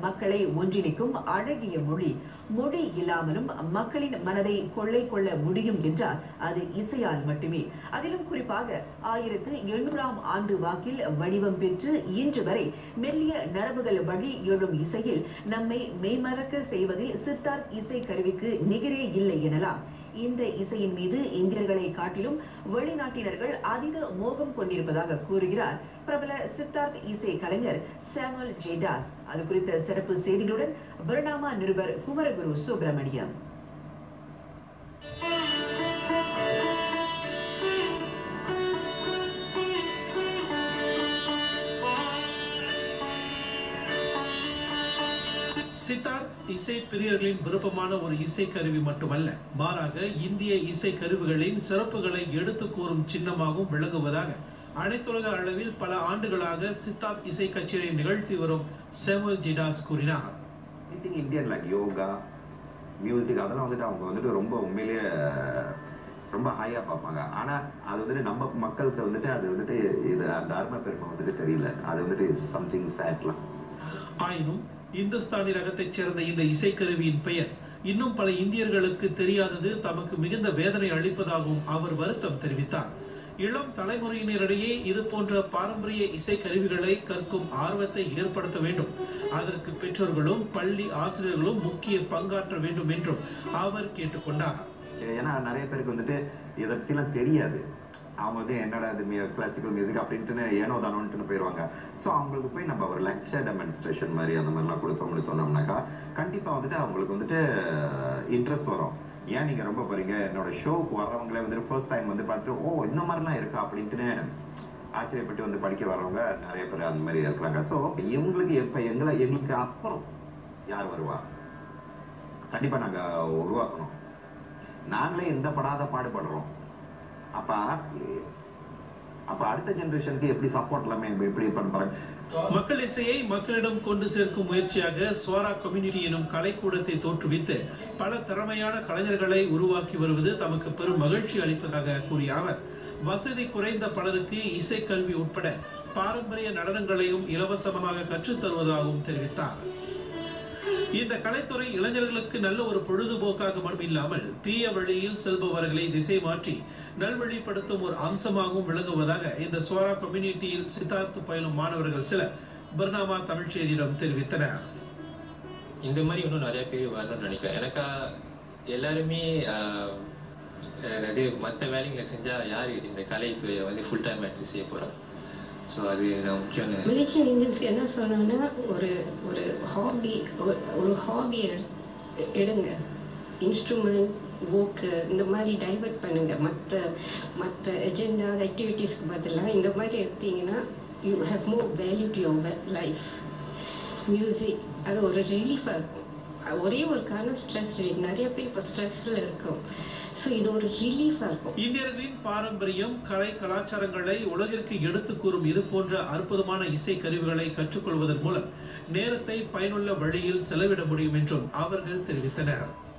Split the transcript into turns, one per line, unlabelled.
மக்களை ஒன்றிணைக்கும் அழகிய மொழி மொழி இல்லாமலும் மக்களின் மனதை கொள்ளை கொள்ள முடியும் என்றால் அது இசையால் மட்டுமே அதிலும் குறிப்பாக ஆயிரத்து எண்ணூறாம் ஆண்டு வாக்கில் வடிவம் பெற்று இன்று வரை மெல்லிய நரம்புகள் வழி எழும் இசையில் நம்மை மெய்மறக்க செய்வதில் சித்தார் இசை கருவிக்கு நிகரே இல்லை எனலாம் இந்த இசையின் மீது இந்தியர்களை காட்டிலும் வெளிநாட்டினர்கள் அதிக மோகம் கொண்டிருப்பதாக கூறுகிறார் பிரபல சித்தார்த் இசை கலைஞர் சாமுவல் ஜேடாஸ் அது குறித்த சிறப்பு செய்திகளுடன் பரிணாமா நிருபர் குமரகுரு சுப்பிரமணியம்
சித்தார் இசை பிரியர்களின் விருப்பமான ஒரு இசை கருவி மட்டுமல்ல மாறாக இந்திய இசை கருவிகளின் சிறப்புகளை எடுத்து கூறும் சின்னமாகவும் விளங்குவதாக அனைத்துலக அளவில் பல ஆண்டுகளாக சித்தார்த் இசை கச்சேரி நிகழ்த்தி வரும் செமுல் ஜிடாஸ் கூறினார்
anything Indian like yoga music அதெல்லாம் வந்துட்டு அவங்க வந்துட்டு ரொம்ப உண்மையிலேயே ரொம்ப ஹையாக பார்ப்பாங்க ஆனால் அது வந்துட்டு நம்ம மக்களுக்கு வந்துட்டு அது வந்துட்டு இது அந்த அருமை பெருமை வந்துட்டு தெரியல அது வந்துட்டு சம்திங் சேட்லாம்
ஆயினும் இந்துஸ்தானி ரகத்தைச் சேர்ந்த இந்த இசைக்கருவியின் பெயர் இன்னும் பல இந்தியர்களுக்கு தெரியாதது தமக்கு மிகுந்த வேதனை அளிப்பதாகவும் அவர் வருத்தம் தெரிவித்தார் இளம் தலைமுறையினரிடையே இது போன்ற பாரம்பரிய இசைக்கருவிகளை கற்கும் ஆர்வத்தை ஏற்படுத்த வேண்டும் அதற்கு பெற்றோர்களும் பள்ளி ஆசிரியர்களும் முக்கிய பங்காற்ற வேண்டும் என்றும் அவர் கேட்டுக்கொண்டார்
ஏன்னா நிறைய பேருக்கு வந்துட்டு இதை பற்றிலாம் தெரியாது அவங்க வந்து என்னடா இது கிளாசிக்கல் மியூசிக் அப்படின்ட்டு ஏனோ தானோன்ட்டு போயிடுவாங்க ஸோ அவங்களுக்கு போய் நம்ம ஒரு லெக்சர் டெமான்ஸ்ட்ரேஷன் மாதிரி அந்த மாதிரிலாம் கொடுத்தோம்னு சொன்னோம்னாக்கா கண்டிப்பாக வந்துட்டு அவங்களுக்கு வந்துட்டு இன்ட்ரெஸ்ட் வரும் ஏன் நீங்கள் ரொம்ப போறீங்க என்னோட ஷோவுக்கு வர்றவங்களே வந்துட்டு ஃபர்ஸ்ட் டைம் வந்து பார்த்துட்டு ஓ இந்த மாதிரிலாம் இருக்கா அப்படின்ட்டு ஆச்சரியப்பட்டு வந்து படிக்க வர்றவங்க நிறைய பேர் அந்த மாதிரி இருக்கிறாங்க ஸோ இவங்களுக்கு எப்போ எங்களை எங்களுக்கு அப்புறம் யார் வருவா கண்டிப்பாக நாங்கள் உருவாக்கணும் நாங்களே எந்த படாத பாடுபடுறோம் அப்ப அப்ப அடுத்த ஜெனரேஷனுக்கு எப்படி சப்போர்ட் எல்லாமே எப்படி பண்ண பாருங்க
மக்கள் இசையை மக்களிடம் கொண்டு சேர்க்கும் முயற்சியாக ஸ்வரா கம்யூனிட்டி எனும் கலைக்கூடத்தை தோற்றுவித்து பல திறமையான கலைஞர்களை உருவாக்கி வருவது தமக்கு பெரும் மகிழ்ச்சி அளிப்பதாக கூறிய அவர் வசதி குறைந்த பலருக்கு இசைக்கல்வி உட்பட பாரம்பரிய நடனங்களையும் இலவசமாக கற்றுத் தருவதாகவும் தெரிவித்தார் இந்த கலைத்துறை இளைஞர்களுக்கு நல்ல ஒரு பொழுதுபோக்காக மட்டும் இல்லாமல் தீய வழியில் செல்பவர்களை திசை மாற்றி நல்வழிப்படுத்தும் ஒரு அம்சமாகவும் விளங்குவதாக இந்த சோரா கம்யூனிட்டியில் சித்தார்த்து பயிலும் மாணவர்கள் சிலர் பர்னாமா தமிழ் செய்தியிடம் தெரிவித்தனர்
இந்த மாதிரி இன்னும் நிறைய பேர் வரணும்னு நினைக்கிறேன் எனக்கா எல்லாருமே ஆஹ், அதாவது மற்ற வேலைங்களை செஞ்சா யார் இந்த கலைத்துறையை வந்து ஃபுல் டைம் எடுத்து செய்ய போறோம் ஸோ அது நான் முக்கியம்
மலேசியன் இந்தியன்ஸ் என்ன சொன்னோன்னா ஒரு ஒரு ஹாபி ஒரு ஹாபி எடுங்க இன்ஸ்ட்ருமெண்ட் ஓக்கு இந்த மாதிரி டைவர்ட் பண்ணுங்க மற்ற மற்ற எஜெண்டா ஆக்டிவிட்டீஸ்க்கு பதிலாக இந்த மாதிரி எடுத்தீங்கன்னா you have more value to your life music அது ஒரு ரிலீஃபாக இருக்கும் ஒரே ஒரு காரணம் ஸ்ட்ரெஸ் ரிலீஃப் நிறைய பேர் இப்போ ஸ்ட்ரெஸ்ஸில் இருக்கும் ஸோ இது ஒரு ரிலீஃபாக இருக்கும்
இந்தியர்களின் பாரம்பரியம் கலை கலாச்சாரங்களை உலகிற்கு எடுத்து கூறும் இது போன்ற அற்புதமான இசை கருவிகளை கற்றுக்கொள்வதன் மூலம் நேரத்தை பயனுள்ள வழியில் செலவிட முடியும் என்றும் அவர்கள் தெரிவித்தனர்